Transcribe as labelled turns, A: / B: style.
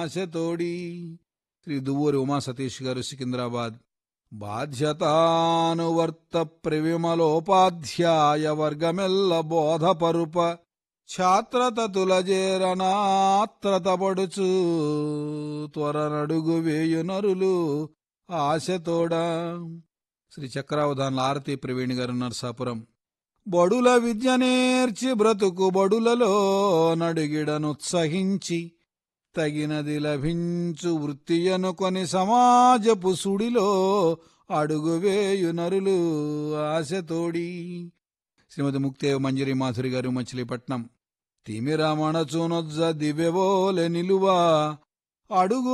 A: ఆశతోడి శ్రీ దువ్వూరి ఉమా సతీష్ గారు సికింద్రాబాద్ బాధ్యతానువర్త ప్రవిమలోపాధ్యాయ వర్గమెల్ల బోధపరుప ఛాత్రతతులజేరనాత్రతపడుచు త్వరనడుగు వేయు నరులు ఆశతోడా శ్రీ చక్రావధాన్ల ఆరతి ప్రవీణ్ గారు నరసాపురం బడుల విద్య నేర్చి బ్రతుకు బడులలో నడిగిడనుత్సహించి తగినది లభించు వృత్తి అనుకొని సమాజపు సుడిలో అడుగువేయు నరులు ఆశతోడి శ్రీమతి ముక్తేవ మంజరి మాధురి గారు మచిలీపట్నం తిమిరమణ చూనొజ్జ దివ్యవోలె నిలువా అడుగు